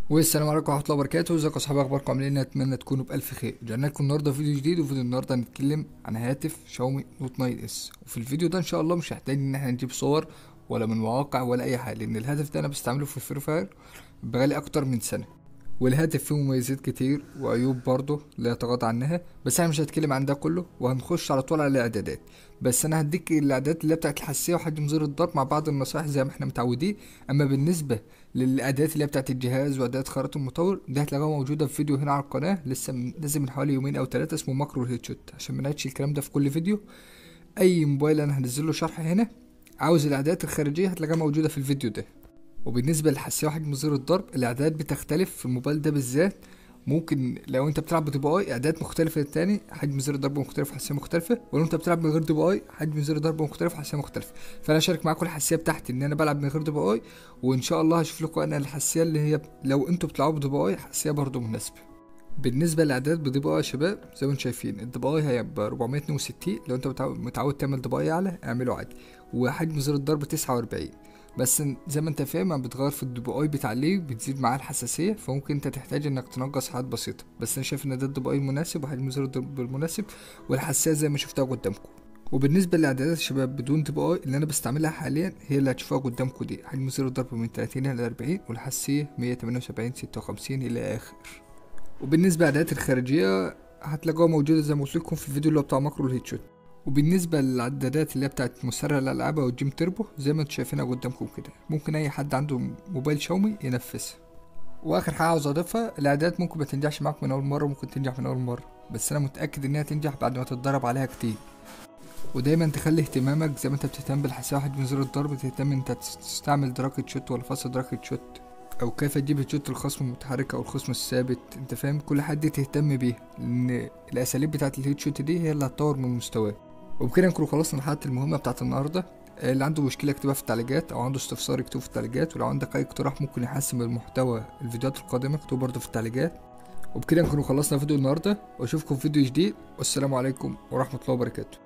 والسلام عليكم ورحمه الله وبركاته ازيكم يا اصحابي اخباركم عاملين إيه؟ اتمنى تكونوا بالف خير رجعنا لكم النهارده فيديو جديد وفيديو النهارده هنتكلم عن هاتف شاومي نوت 9 اس وفي الفيديو ده ان شاء الله مش هحتاج ان احنا نجيب صور ولا من مواقع ولا اي حاجه لان الهاتف ده انا بستعمله في الفري فاير بقالي اكتر من سنه والهاتف فيه مميزات كتير وعيوب برضه لا يتغاضى عنها بس انا مش هتكلم عن ده كله وهنخش على طول على الاعدادات بس انا هديك الاعدادات اللي هي بتاعت الحساسيه وحجم زر الضغط مع بعض النصائح زي ما احنا متعودين اما بالنسبه للاعدادات اللي هي بتاعت الجهاز واعدادات خرائط المطور دي هتلاقوها موجوده في فيديو هنا على القناه لسه من- نازل من حوالي يومين او ثلاثه اسمه ماكرو الهيد شوت عشان ما نعيدش الكلام ده في كل فيديو اي موبايل انا هنزل له شرح هنا عاوز الاعدادات الخارجيه هتلاقيها موجوده في الفيديو ده وبالنسبه للحساسيه وحجم زر الضرب الاعدادات بتختلف في الموبايل ده بالذات ممكن لو انت بتلعب بدي بي اي اعدادات مختلفه للتاني حجم زر الضرب مختلف حساسيه مختلفه ولو انت بتلعب من غير دي بي اي حجم زر الضرب مختلف حساسيه مختلفه فانا هشارك معاكم الحساسيه بتاعتي ان انا بلعب من غير دي بي اي وان شاء الله هشوف لكم انا الحساسيه اللي هي لو انتوا بتلعبوا بدي بي اي حساسيه برضه مناسبه بالنسبه للاعداد بدي بي اي يا شباب زي ما انتم شايفين الدي بي اي هي ب 462 لو انت متعود, متعود تعمل دي بي اي اعلى اعمله عادي وحجم زر الضرب 49 بس زي ما انت فاهم لما بتغير في الدي بي اي بتعليه بتزيد معاه الحساسيه فممكن انت تحتاج انك تنقص حاجات بسيطه بس انا شايف ان ده الدي بي اي المناسب وحجم زر الضرب المناسب والحساسيه زي ما شفتها قدامكم وبالنسبه للاعدادات الشباب بدون دي بي اي اللي انا بستعملها حاليا هي اللي هتشوفوها قدامكم دي حجم زر الضرب من 30 ل 40 والحساسيه 178 56 الى اخر وبالنسبه للاعدادات الخارجيه هتلاقوها موجوده زي ما قلت لكم في الفيديو اللي هو بتاع ماكرو الهيد شوت وبالنسبة للعدادات اللي هي بتاعت مسرع الألعاب أو الجيم تربو زي ما انتوا شايفينها قدامكم كده ممكن أي حد عنده موبايل شاومي ينفذها وآخر حاجة عاوز أضيفها الإعدادات ممكن ما تنجحش معاك من أول مرة ممكن تنجح من أول مرة بس أنا متأكد إنها تنجح بعد ما تتدرب عليها كتير ودايما تخلي اهتمامك زي ما انت بتهتم بالحساسية واحد من زر الضرب تهتم انت تستعمل دراكة شوت ولا فاصل دراكة شوت او كيف تجيب الشوت الخصم المتحرك او الخصم الثابت انت فاهم كل حد تهتم بيه لان الاساليب بتاعت الهيد شوت دي هي اللي هتطور من مستواه وبكده نكون خلصنا الحلقات المهمة بتاعت النهاردة اللي عنده مشكلة يكتبها في التعليقات أو عنده استفسار يكتبه في التعليقات ولو عندك أي اقتراح ممكن يحسن من المحتوى الفيديوهات القادمة اكتبه برضه في التعليقات وبكده نكون خلصنا فيديو النهاردة وأشوفكم في فيديو جديد والسلام عليكم ورحمة الله وبركاته